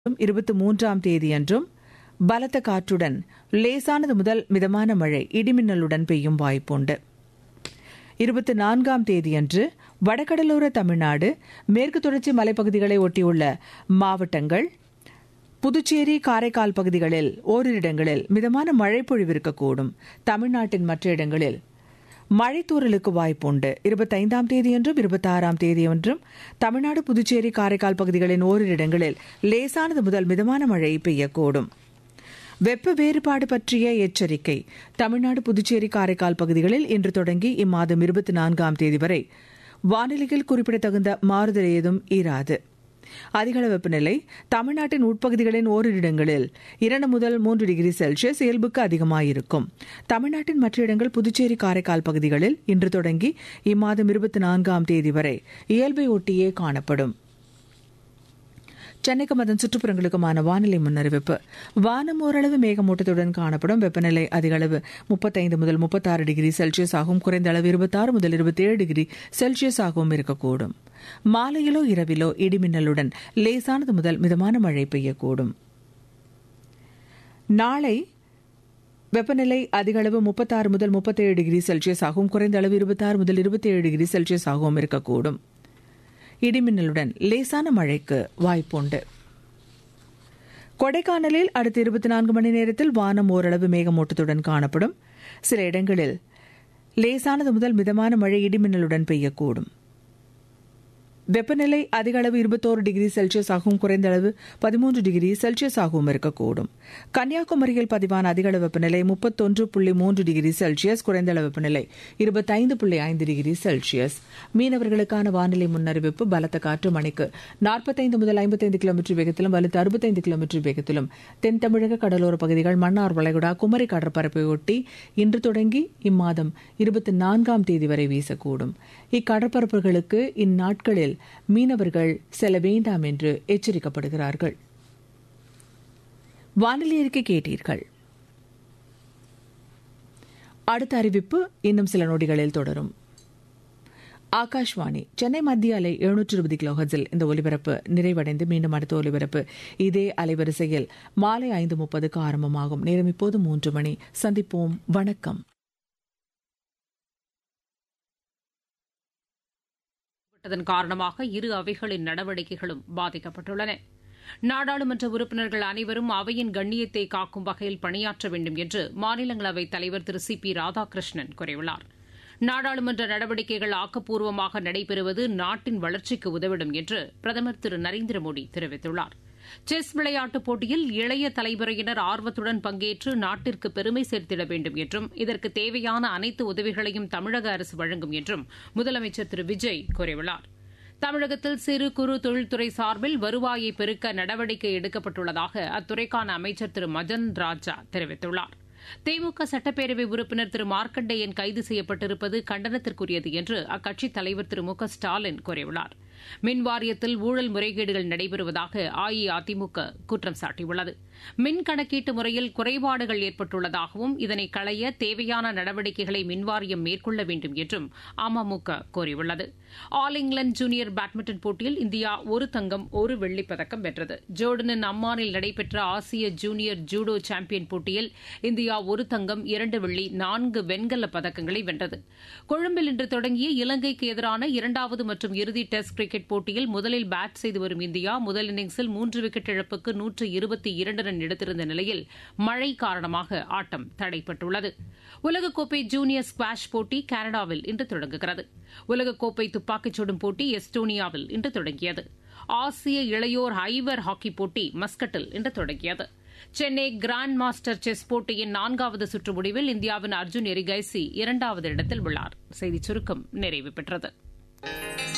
இருபத்தி மூன்றாம் தேதியன்றும் பலத்த காற்றுடன் லேசானது முதல் மிதமான மழை இடிமின்னலுடன் பெய்யும் வாய்ப்புண்டு இருபத்தி நான்காம் தேதியன்று வடகடலோர தமிழ்நாடு மேற்கு தொடர்ச்சி மலைப்பகுதிகளை ஒட்டியுள்ள மாவட்டங்கள் புதுச்சேரி காரைக்கால் பகுதிகளில் ஓரிரு இடங்களில் மிதமான மழை பொழிவிருக்கக்கூடும் தமிழ்நாட்டின் மற்ற இடங்களில் மழைத்தூறலுக்கு வாய்ப்புண்டு இருபத்தைந்தாம் தேதியன்றும் இருபத்தாறாம் தேதியன்றும் தமிழ்நாடு புதுச்சேரி காரைக்கால் பகுதிகளின் ஓரிரு இடங்களில் லேசானது முதல் மிதமான மழை பெய்யக்கூடும் வெப்ப வேறுபாடு பற்றிய எச்சரிக்கை தமிழ்நாடு புதுச்சேரி காரைக்கால் பகுதிகளில் இன்று தொடங்கி இம்மாதம் இருபத்தி நான்காம் தேதி வரை வானிலையில் குறிப்பிடத்தகுந்த மாறுதல் ஏதும் இராது அதிகள வெப்பநிலை தமிழ்நாட்டின் உட்பகுதிகளின் ஓரிரு இடங்களில் இரண்டு முதல் மூன்று டிகிரி செல்சியஸ் இயல்புக்கு அதிகமாயிருக்கும் தமிழ்நாட்டின் மற்ற இடங்கள் புதுச்சேரி காரைக்கால் பகுதிகளில் இன்று தொடங்கி இம்மாதம் இருபத்தி நான்காம் தேதி வரை இயல்பை ஒட்டியே காணப்படும் சென்னைக்கும் அதன் சுற்றுப்புறங்களுக்குமான வானிலை முன்னறிவிப்பு வானம் ஓரளவு மேகமூட்டத்துடன் காணப்படும் வெப்பநிலை அதிக அளவு முப்பத்தைந்து முதல் முப்பத்தாறு டிகிரி செல்சியஸ் ஆகவும் குறைந்த அளவு இருபத்தாறு முதல் இருபத்தேழு டிகிரி செல்சியஸ் ஆகவும் இருக்கக்கூடும் மாலையிலோ இரவிலோ இடிமின்னலுடன் லேசானது முதல் மிதமான மழை பெய்யக்கூடும் நாளை வெப்பநிலை அதிக அளவு முப்பத்தாறு முதல் முப்பத்தேழு டிகிரி செல்சியஸ் ஆகவும் குறைந்த அளவு இருபத்தாறு முதல் இருபத்தேழு டிகிரி செல்சியஸ் ஆகவும் இருக்கக்கூடும் இடிமின்னலுடன் லேசான மழைக்கு வாய்ப்புண்டு கொடைக்கானலில் அடுத்த இருபத்தி நான்கு மணி நேரத்தில் வானம் ஓரளவு மேகமூட்டத்துடன் காணப்படும் சில இடங்களில் லேசானது முதல் மிதமான மழை இடிமின்னலுடன் பெய்யக்கூடும் வெப்பநிலை அதிக அளவு இருபத்தோரு டிகிரி செல்சியஸ் ஆகவும் குறைந்த அளவு பதிமூன்று டிகிரி செல்சியஸ் ஆகவும் இருக்கக்கூடும் கன்னியாகுமரியில் பதிவான அதிக அளவு வெப்பநிலை முப்பத்தொன்று புள்ளி மூன்று டிகிரி செல்சியஸ் குறைந்த அளவு வெப்பநிலை இருபத்தைந்து புள்ளி ஐந்து டிகிரி செல்சியஸ் மீனவர்களுக்கான வானிலை முன்னறிவிப்பு பலத்த காற்று மணிக்கு நாற்பத்தைந்து முதல் ஐம்பத்தைந்து கிலோமீட்டர் வேகத்திலும் வலுத்து அறுபத்தைந்து கிலோமீட்டர் வேகத்திலும் தென் தமிழக கடலோர பகுதிகள் மன்னார் வளைகுடா குமரி கடற்பரப்பை ஒட்டி இன்று தொடங்கி இம்மாதம் இருபத்தி நான்காம் தேதி வரை வீசக்கூடும் இக்கடற்பரப்புகளுக்கு இந்நாட்களில் மீனவர்கள் செல்ல வேண்டாம் என்று எச்சரிக்கப்படுகிறார்கள் வானிலை அறிக்கை கேட்டீர்கள் அடுத்த அறிவிப்பு இன்னும் சில நொடிகளில் தொடரும் ஆகாஷ்வாணி சென்னை மத்திய அலை எழுநூற்று இருபது கிலோஹர்ஸில் இந்த ஒலிபரப்பு நிறைவடைந்து மீண்டும் அடுத்த ஒலிபரப்பு இதே அலைவரிசையில் மாலை ஐந்து முப்பதுக்கு ஆரம்பமாகும் நேரம் இப்போது மூன்று மணி சந்திப்போம் வணக்கம் ஏற்பட்டதன் காரணமாக இரு அவைகளின் நடவடிக்கைகளும் பாதிக்கப்பட்டுள்ளன நாடாளுமன்ற உறுப்பினர்கள் அனைவரும் அவையின் கண்ணியத்தை காக்கும் வகையில் பணியாற்ற வேண்டும் என்று மாநிலங்களவைத் தலைவர் திரு சி பி ராதாகிருஷ்ணன் கூறியுள்ளார் நாடாளுமன்ற நடவடிக்கைகள் ஆக்கப்பூர்வமாக நடைபெறுவது நாட்டின் வளர்ச்சிக்கு உதவிடும் என்று பிரதமர் திரு நரேந்திர மோடி தெரிவித்துள்ளார் செஸ் விளையாட்டுப் போட்டியில் இளைய தலைமுறையினர் ஆர்வத்துடன் பங்கேற்று நாட்டிற்கு பெருமை சேர்த்திட வேண்டும் என்றும் இதற்கு தேவையான அனைத்து உதவிகளையும் தமிழக அரசு வழங்கும் என்றும் முதலமைச்சர் திரு விஜய் கூறியுள்ளார் தமிழகத்தில் சிறு குறு தொழில்துறை சார்பில் வருவாயை பெருக்க நடவடிக்கை எடுக்கப்பட்டுள்ளதாக அத்துறைக்கான அமைச்சர் திரு மதன் ராஜா தெரிவித்துள்ளார் திமுக சட்டப்பேரவை உறுப்பினர் திரு மார்க்கண்டேயன் கைது செய்யப்பட்டிருப்பது கண்டனத்திற்குரியது என்று அக்கட்சித் தலைவர் திரு மு க ஸ்டாலின் கூறியுள்ளார் மின் வாரியத்தில் ஊழல் முறைகேடுகள் நடைபெறுவதாக அஇஅதிமுக குற்றம் சாட்டியுள்ளது மின் கணக்கீட்டு முறையில் குறைபாடுகள் ஏற்பட்டுள்ளதாகவும் இதனை களைய தேவையான நடவடிக்கைகளை மின்வாரியம் மேற்கொள்ள வேண்டும் என்றும் அமமுக கோரியுள்ளது ஆல் இங்கிலாந்து ஜூனியர் பேட்மிண்டன் போட்டியில் இந்தியா ஒரு தங்கம் ஒரு வெள்ளிப் பதக்கம் வென்றது ஜோர்டனின் அம்மானில் நடைபெற்ற ஆசிய ஜூனியர் ஜூடோ சாம்பியன் போட்டியில் இந்தியா ஒரு தங்கம் இரண்டு வெள்ளி நான்கு வெண்கல பதக்கங்களை வென்றது கொழும்பில் இன்று தொடங்கிய இலங்கைக்கு எதிரான இரண்டாவது மற்றும் இறுதி டெஸ்ட் கிரிக்கெட் போட்டியில் முதலில் பேட் செய்து வரும் இந்தியா முதல் இன்னிங்ஸில் மூன்று விக்கெட் இழப்புக்கு நூற்று இருபத்தி இரண்டு ரன் எடுத்திருந்த நிலையில் மழை காரணமாக ஆட்டம் தடைப்பட்டுள்ளது உலகக்கோப்பை ஜூனியர் ஸ்குவாஷ் போட்டி கனடாவில் இன்று தொடங்குகிறது உலகக்கோப்பை துப்பாக்கிச் சுடும் போட்டி எஸ்டோனியாவில் இன்று தொடங்கியது ஆசிய இளையோர் ஐவர் ஹாக்கி போட்டி மஸ்கட்டில் இன்று தொடங்கியது சென்னை கிராண்ட் மாஸ்டர் செஸ் போட்டியின் நான்காவது சுற்று முடிவில் இந்தியாவின் அர்ஜுன் எரிகைசி இரண்டாவது இடத்தில் உள்ளார் செய்திச் சுருக்கம் நிறைவு பெற்றது